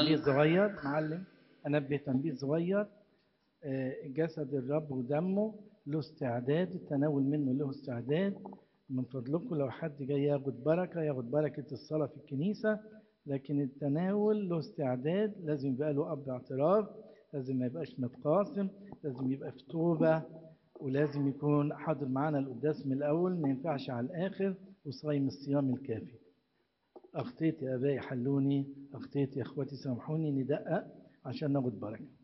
تنبيه صغير معلم انبه تنبيه صغير آه، جسد الرب ودمه له استعداد التناول منه له استعداد من فضلكم لو حد جاي ياخد بركه ياخد بركه الصلاه في الكنيسه لكن التناول له استعداد لازم يبقى له اب اعتراف لازم ما يبقاش متقاسم لازم يبقى في توبه ولازم يكون حاضر معانا القداس من الاول ما ينفعش على الاخر وصايم الصيام الكافي اخطيت يا ابائي حلوني اخطيت يا اخواتي سامحوني ندقق عشان ناخد بركه